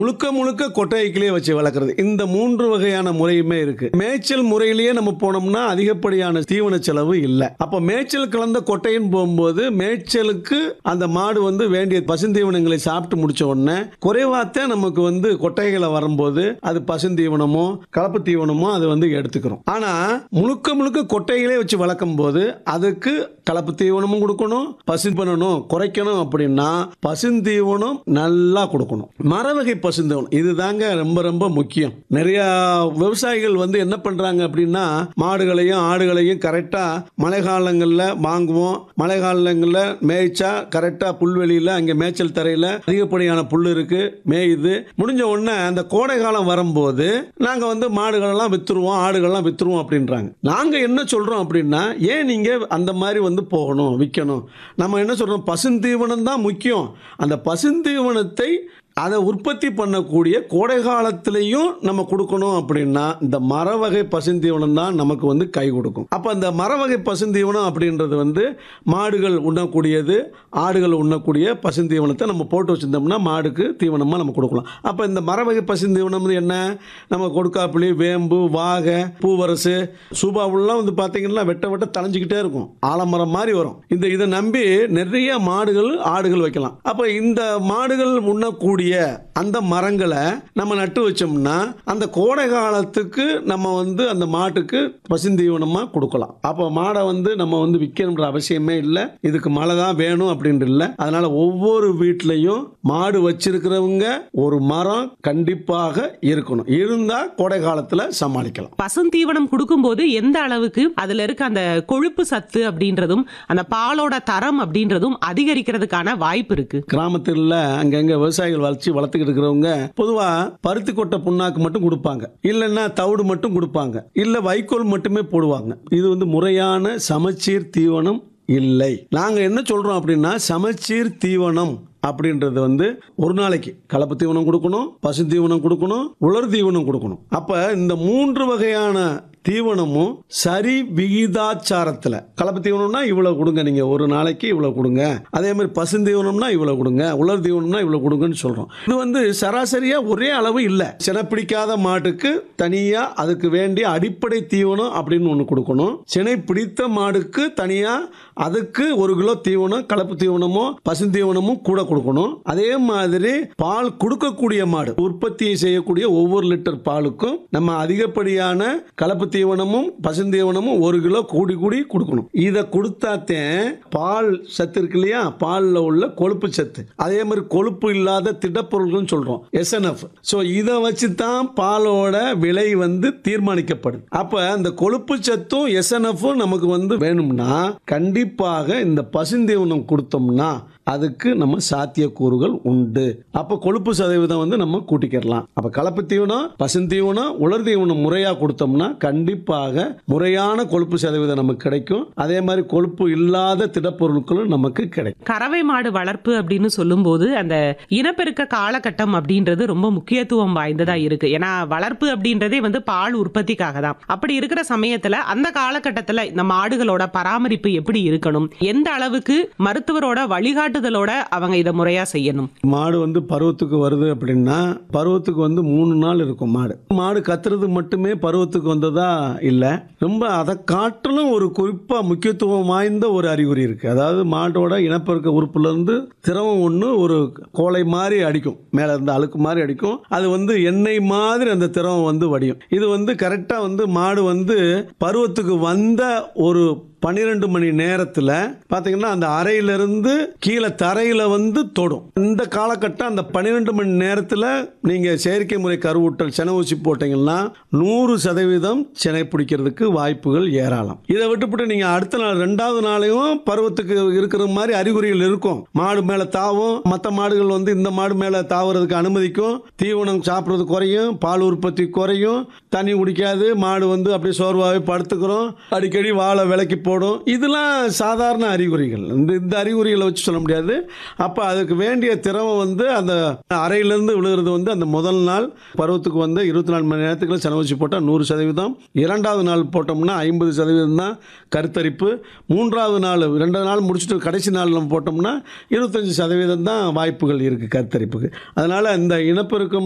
முழுக்க முழுக்க கொட்டைக்கிலே வச்சு வளர்க்குறது இந்த மூன்று வகையான முறையுமே இருக்கு மேய்ச்சல் முறையிலேயே நம்ம போனோம்னா அதிகப்படியான தீவன செலவு இல்லை அப்போ மேய்ச்சல் கலந்த கொட்டைன்னு போகும்போது மேய்ச்சலுக்கு அந்த மாடு வந்து வேண்டிய பசுந்தீவனங்களை சாப்பிட்டு முடிச்ச உடனே குறைவாத்தான் நமக்கு வந்து கொட்டைகளை வரும்போது அது பசுந்தீவனமோ கலப்பு தீவனமோ அது வந்து எடுத்துக்கிறோம் ஆனா முழுக்க முழுக்க கொட்டைகளே வச்சு வளர்க்கும் போது அதுக்கு கலப்பு தீவனமும் கொடுக்கணும் பசு பண்ணணும் குறைக்கணும் அப்படின்னா பசுந்தீவனம் நல்லா கொடுக்கணும் மரவகை பசுந்தீவனம் இதுதாங்க ரொம்ப ரொம்ப முக்கியம் நிறைய விவசாயிகள் வந்து என்ன பண்றாங்க அப்படின்னா மாடுகளையும் ஆடுகளையும் கரெக்டா மழை காலங்களில் வாங்குவோம் மழை காலங்களில் மேய்ச்சா கரெக்டா புல்வெளியில் அங்கே மேய்ச்சல் தரையில் அதிகப்படியான புல் இருக்கு மேயுது முடிஞ்ச உடனே அந்த கோடை காலம் வரும்போது நாங்க வந்து மாடுகளெல்லாம் வித்துருவோம் ஆடுகள்லாம் வித்துருவோம் அப்படின்றாங்க நாங்க என்ன சொல்றோம் அப்படின்னா ஏன் நீங்க அந்த மாதிரி வந்து போகணும் விற்கணும் நம்ம என்ன சொல்றோம் பசுந்தீவனம் தான் முக்கியம் அந்த பசுந்தீவனத்தை அதை உற்பத்தி பண்ணக்கூடிய கோடை காலத்திலையும் நம்ம கொடுக்கணும் அப்படின்னா இந்த மரவகை பசுந்தீவனம் தான் நமக்கு வந்து கை கொடுக்கும் அப்போ அந்த மரவகை பசுந்தீவனம் அப்படின்றது வந்து மாடுகள் உண்ணக்கூடியது ஆடுகள் உண்ணக்கூடிய பசுந்தீவனத்தை நம்ம போட்டு வச்சிருந்தோம்னா மாடுக்கு தீவனமாக நம்ம கொடுக்கலாம் அப்போ இந்த மரவகை பசுந்தீவனம் வந்து என்ன நம்ம கொடுக்காப்புளி வேம்பு வாகை பூவரசு சூபாவுலாம் வந்து பார்த்தீங்கன்னா வெட்ட வெட்ட தளைஞ்சிக்கிட்டே இருக்கும் ஆலமரம் மாதிரி வரும் இந்த இதை நம்பி நிறைய மாடுகள் ஆடுகள் வைக்கலாம் அப்போ இந்த மாடுகள் உண்ணக்கூடிய அந்த மரங்களை நம்ம நட்டு வச்சோம்னா அந்த கோடை காலத்துக்கு நம்ம வந்து அந்த மாட்டுக்கு பசுந்தீவனமாக கொடுக்கலாம் அப்போ மாடை வந்து நம்ம வந்து விற்கணுன்ற அவசியமே இல்லை இதுக்கு மழை தான் வேணும் அப்படின்ட்டு இல்லை அதனால ஒவ்வொரு வீட்லையும் மாடு வச்சிருக்கிறவங்க ஒரு மரம் கண்டிப்பாக இருக்கணும் இருந்தால் கோடை காலத்தில் சமாளிக்கலாம் பசுந்தீவனம் கொடுக்கும்போது எந்த அளவுக்கு அதுல இருக்க அந்த கொழுப்பு சத்து அப்படின்றதும் அந்த பாலோட தரம் அப்படின்றதும் அதிகரிக்கிறதுக்கான வாய்ப்பு இருக்கு கிராமத்தில் அங்கங்க விவசாயிகள் வளர்ச்சி வளர்த்துக்கிட்டு இருக்கிறவங்க பொதுவா பருத்தி கொட்டை புண்ணாக்கு மட்டும் கொடுப்பாங்க இல்லைன்னா தவிடு மட்டும் கொடுப்பாங்க இல்ல வைக்கோல் மட்டுமே போடுவாங்க இது வந்து முறையான சமச்சீர் தீவனம் இல்லை நாங்க என்ன சொல்றோம் அப்படின்னா சமச்சீர் தீவனம் அப்படின்றது வந்து ஒரு நாளைக்கு கலப்பு தீவனம் கொடுக்கணும் பசு தீவனம் கொடுக்கணும் உலர் தீவனம் கொடுக்கணும் அப்ப இந்த மூன்று வகையான தீவனமும் சரி விகிதாச்சாரத்தில் கலப்பு தீவனம்னா இவ்வளவு கொடுங்க நீங்க ஒரு நாளைக்கு இவ்வளவு கொடுங்க அதே மாதிரி பசுந்தீவனம்னா இவ்வளவு கொடுங்க உலர் தீவனம்னா இவ்வளவு கொடுங்கன்னு சொல்றோம் இது வந்து சராசரியா ஒரே அளவு இல்லை சினை பிடிக்காத மாட்டுக்கு தனியா அதுக்கு வேண்டிய அடிப்படை தீவனம் அப்படின்னு ஒன்று கொடுக்கணும் சினை பிடித்த மாடுக்கு தனியா அதுக்கு ஒரு கிலோ தீவனம் கலப்பு தீவனமோ பசுந்தீவனமும் கூட கொடுக்கணும் அதே மாதிரி பால் கொடுக்கக்கூடிய மாடு உற்பத்தி செய்யக்கூடிய ஒவ்வொரு லிட்டர் பாலுக்கும் நம்ம அதிகப்படியான கலப்பு தீவனமும் பசுந்தீவனமும் ஒரு கிலோ கூடி கூடி கொடுக்கணும் இதை கொடுத்தாத்தேன் பால் சத்து இருக்கு இல்லையா பாலில் உள்ள கொழுப்பு சத்து அதே மாதிரி கொழுப்பு இல்லாத திடப்பொருள்கள் சொல்றோம் எஸ்என்எஃப் ஸோ இதை வச்சு தான் பாலோட விலை வந்து தீர்மானிக்கப்படுது அப்ப அந்த கொழுப்பு சத்தும் எஸ்என்எஃப்பும் நமக்கு வந்து வேணும்னா கண்டிப்பாக இந்த பசுந்தீவனம் கொடுத்தோம்னா அதுக்கு நம்ம சாத்தியக்கூறுகள் உண்டு அப்போ கொழுப்பு சதவீதம் வந்து நம்ம கூட்டிக்கிடலாம் அப்போ கலப்பு தீவனம் பசுந்தீவனம் உலர் தீவனம் முறையாக கொடுத்தோம்னா கண்டிப்பாக முறையான கொழுப்பு சதவீதம் நமக்கு கிடைக்கும் அதே மாதிரி கொழுப்பு இல்லாத திடப்பொருட்களும் நமக்கு கிடைக்கும் கறவை மாடு வளர்ப்பு அப்படின்னு சொல்லும்போது அந்த இனப்பெருக்க காலகட்டம் அப்படின்றது ரொம்ப முக்கியத்துவம் வாய்ந்ததா இருக்கு ஏன்னா வளர்ப்பு அப்படின்றதே வந்து பால் உற்பத்திக்காக தான் அப்படி இருக்கிற சமயத்துல அந்த காலகட்டத்துல இந்த மாடுகளோட பராமரிப்பு எப்படி இருக்கணும் எந்த அளவுக்கு மருத்துவரோட வழிகாட்டுதலோட அவங்க இதை முறையா செய்யணும் மாடு வந்து பருவத்துக்கு வருது அப்படின்னா பருவத்துக்கு வந்து மூணு நாள் இருக்கும் மாடு மாடு கத்துறது மட்டுமே பருவத்துக்கு வந்ததா இல்லை ரொம்ப அதை காட்டிலும் ஒரு குறிப்பாக முக்கியத்துவம் வாய்ந்த ஒரு அறிகுறி இருக்கு அதாவது மாட்டோட இனப்பெருக்க உறுப்புல இருந்து திரவம் ஒன்று ஒரு கோலை மாதிரி அடிக்கும் மேலே இருந்து அழுக்கு மாதிரி அடிக்கும் அது வந்து எண்ணெய் மாதிரி அந்த திரவம் வந்து வடியும் இது வந்து கரெக்டாக வந்து மாடு வந்து பருவத்துக்கு வந்த ஒரு பன்னிரெண்டு மணி நேரத்தில் பார்த்தீங்கன்னா அந்த அறையிலிருந்து கீழே தரையில் வந்து தொடும் இந்த காலகட்டம் அந்த பன்னிரெண்டு மணி நேரத்தில் நீங்கள் செயற்கை முறை கருவூட்டல் சென ஊசி போட்டீங்கன்னா நூறு சதவீதம் செனை பிடிக்கிறதுக்கு வாய்ப்புகள் ஏராளம் இதை விட்டுவிட்டு நீங்கள் அடுத்த நாள் ரெண்டாவது நாளையும் பருவத்துக்கு இருக்கிற மாதிரி அறிகுறிகள் இருக்கும் மாடு மேலே தாவும் மற்ற மாடுகள் வந்து இந்த மாடு மேலே தாவுறதுக்கு அனுமதிக்கும் தீவனம் சாப்பிட்றது குறையும் பால் உற்பத்தி குறையும் தண்ணி குடிக்காது மாடு வந்து அப்படியே சோர்வாகவே படுத்துக்கிறோம் அடிக்கடி வாழை விலைக்கு போடும் இதெல்லாம் சாதாரண அறிகுறிகள் இந்த இந்த அறிகுறிகளை வச்சு சொல்ல முடியாது அப்போ அதுக்கு வேண்டிய திரவம் வந்து அந்த அறையிலேருந்து விழுகிறது வந்து அந்த முதல் நாள் பருவத்துக்கு வந்து இருபத்தி நாலு மணி நேரத்துக்குள்ள செலவச்சு போட்டால் நூறு சதவீதம் இரண்டாவது நாள் போட்டோம்னா ஐம்பது சதவீதம் தான் கருத்தரிப்பு மூன்றாவது நாள் ரெண்டாவது நாள் முடிச்சுட்டு கடைசி நாள் நம்ம போட்டோம்னா இருபத்தஞ்சி சதவீதம் தான் வாய்ப்புகள் இருக்குது கருத்தரிப்புக்கு அதனால் இந்த இனப்பெருக்கம்